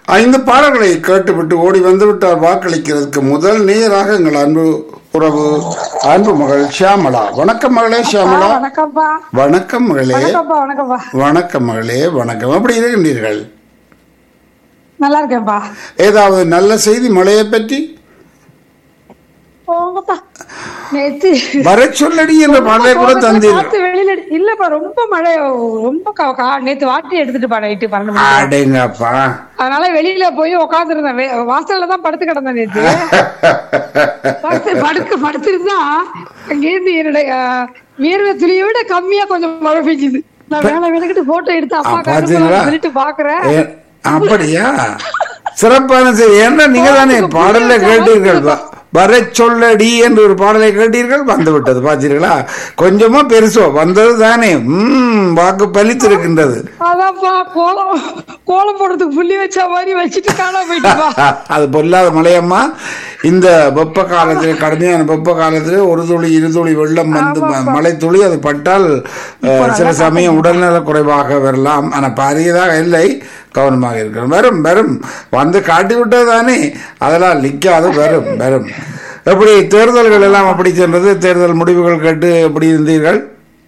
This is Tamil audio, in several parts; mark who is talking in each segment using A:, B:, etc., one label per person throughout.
A: ஐந்து பாடல்களை கேட்டுவிட்டு ஓடி வந்துவிட்டார் வாக்களிக்கிறதுக்கு முதல் நேராக எங்கள் அன்பு உறவு அன்பு மகள் ஷியாமளா வணக்கம் மகளே ஷியாமளா
B: வணக்கம்ப்பா
A: வணக்கம் மகளே
B: வணக்கம்ப்பா வணக்கம்ப்பா
A: வணக்கம் மகளே வணக்கம் எப்படி இருக்கின்றீர்கள்
B: நல்லா இருக்கேன்ப்பா
A: ஏதாவது நல்ல செய்தி மழையை பற்றி
B: போங்கப்பா நேத்து
A: வர சொல்லடி என்ற பாடலை கூட தந்தீர்கள்
B: காத்து வெளியில அடி- இல்லப்பா ரொம்ப மழை ரொம்ப கா- கா- நேத்து வாட்டி எடுத்துட்டு பா நைட்டு பன்னெண்டு மணி
A: அடேங்கப்பா
B: அதனால வெளியில போய் உட்காந்துருந்தேன் வாசல்ல தான் படுத்து கிடந்தேன் நேத்து படுத்து படுக்க படுத்திருந்தா அங்கேருந்து என்னுடைய வியர்வை துளியை விட கம்மியா கொஞ்சம் மழை பெஞ்சுது நான் வேலை வேலைக்கிட்டு போட்டோ எடுத்து அப்பா
A: பாத்தீங்களா?
B: காட்டு சொல்லிட்டு பாக்குறேன்
A: ஏ, அப்படியா சிறப்பான செய்தி ஏன்னா நீங்க தானே பாடல்ல கேட்டீர்கள் வ- வர சொல்லடி என்று ஒரு பாடலை கேட்டீர்கள் வந்து விட்டது பார்த்தீர்களா கொஞ்சமா பெருசோ வந்தது தானே உம் வாக்கு பலித்திருக்கின்றது
B: அதான்ப்பா கோலம் கோலம் போடுறதுக்கு புள்ளி வச்ச மாதிரி வச்சுட்டு காணாம போயிட்டுப்பா
A: அது பொல்லாத மழையம்மா இந்த வெப்ப காலத்தில் கடுமையான வெப்ப காலத்தில் ஒரு துளி இரு துளி வெள்ளம் வந்து ம- மழை துளி அது பட்டால் அஹ், சில சமயம் உடல்நல குறைவாக வரலாம் ஆனால் பாரியதாக இல்லை கவனமாக இருக்கணும் வரும் வரும் வந்து காட்டி விட்டது தானே அதெல்லாம் நிற்காது வரும் வரும் எப்படி தேர்தல்கள் எல்லாம் அப்படி சென்றது தேர்தல் முடிவுகள் கேட்டு எப்படி இருந்தீர்கள்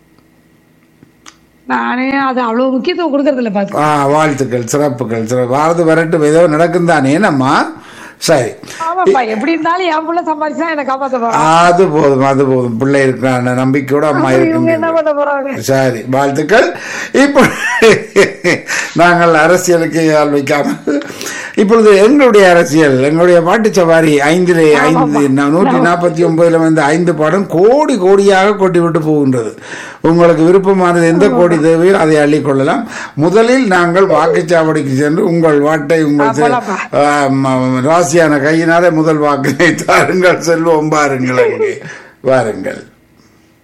B: நானே அது அவ்வளவு முக்கியத்துவம் கொடுக்கறது இல்ல பாத்து
A: ஆ வாழ்த்துக்கள் சிறப்புகள் சிறப்பு வாரது வரட்டும் ஏதோ நடக்கும் தானே என்னம்மா சரி
B: ஆமாப்பா எப்படி இருந்தாலும் என் புள்ள சம்பாதிச்சா என்ன காப்பாத்த போறான்
A: அது போதும் அது போதும் பிள்ளை இருக்கிறான் நம்பிக்கையோட அம்மா
B: இவங்க என்ன
A: இருக்கின்றீர்கள்
B: பண்ண போறாங்க
A: சரி வாழ்த்துக்கள் இப்போ நாங்கள் அரசியலுக்கு ஆள் வைக்காமல் இப்பொழுது எங்களுடைய அரசியல் எங்களுடைய பாட்டு சவாரி ஐந்திலே ஐந்து நூற்றி நாற்பத்தி ஒன்பதுல வந்து ஐந்து பாடம் கோடி கோடியாக கொட்டி விட்டு போகின்றது உங்களுக்கு விருப்பமானது எந்த கோடி தேவையோ அதை அள்ளிக்கொள்ளலாம் முதலில் நாங்கள் வாக்குச்சாவடிக்கு சென்று உங்கள் வாட்டை உங்கள் செ-
B: போலாம்ப்பா.
A: ஆம், ஆம், ராசியான கையினாலே முதல் வாக்கினை தாருங்கள் செல்வோம் பாருங்கள் அங்கே வாருங்கள்